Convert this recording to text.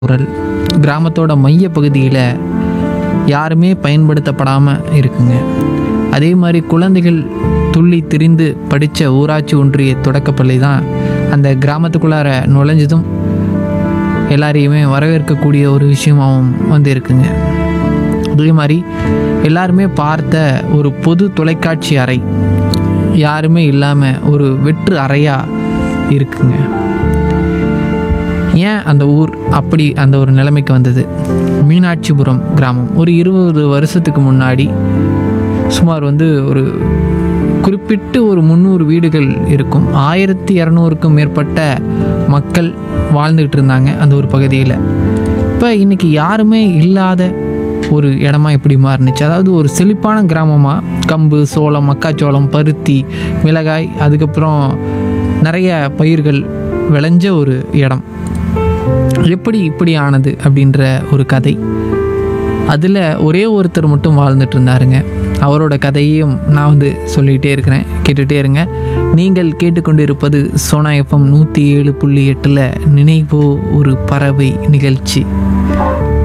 குரல் கிராமத்தோட மைய பகுதியில் யாருமே பயன்படுத்தப்படாமல் இருக்குங்க அதே மாதிரி குழந்தைகள் துள்ளி திரிந்து படித்த ஊராட்சி ஒன்றிய தொடக்கப்பள்ளி தான் அந்த கிராமத்துக்குள்ளார நுழைஞ்சதும் எல்லாரையுமே வரவேற்கக்கூடிய ஒரு விஷயமாகவும் வந்து இருக்குங்க அதே மாதிரி எல்லாருமே பார்த்த ஒரு பொது தொலைக்காட்சி அறை யாருமே இல்லாமல் ஒரு வெற்று அறையாக இருக்குங்க ஏன் அந்த ஊர் அப்படி அந்த ஒரு நிலைமைக்கு வந்தது மீனாட்சிபுரம் கிராமம் ஒரு இருபது வருஷத்துக்கு முன்னாடி சுமார் வந்து ஒரு குறிப்பிட்டு ஒரு முந்நூறு வீடுகள் இருக்கும் ஆயிரத்தி இரநூறுக்கும் மேற்பட்ட மக்கள் வாழ்ந்துக்கிட்டு இருந்தாங்க அந்த ஒரு பகுதியில் இப்போ இன்றைக்கி யாருமே இல்லாத ஒரு இடமா இப்படி மாறுனுச்சு அதாவது ஒரு செழிப்பான கிராமமாக கம்பு சோளம் மக்காச்சோளம் பருத்தி மிளகாய் அதுக்கப்புறம் நிறைய பயிர்கள் விளைஞ்ச ஒரு இடம் எப்படி இப்படி ஆனது அப்படின்ற ஒரு கதை அதில் ஒரே ஒருத்தர் மட்டும் வாழ்ந்துட்டு இருந்தாருங்க அவரோட கதையையும் நான் வந்து சொல்லிகிட்டே இருக்கிறேன் கேட்டுகிட்டே இருங்க நீங்கள் கேட்டுக்கொண்டு இருப்பது சோனா எஃப்எம் நூற்றி ஏழு புள்ளி எட்டில் நினைவோ ஒரு பறவை நிகழ்ச்சி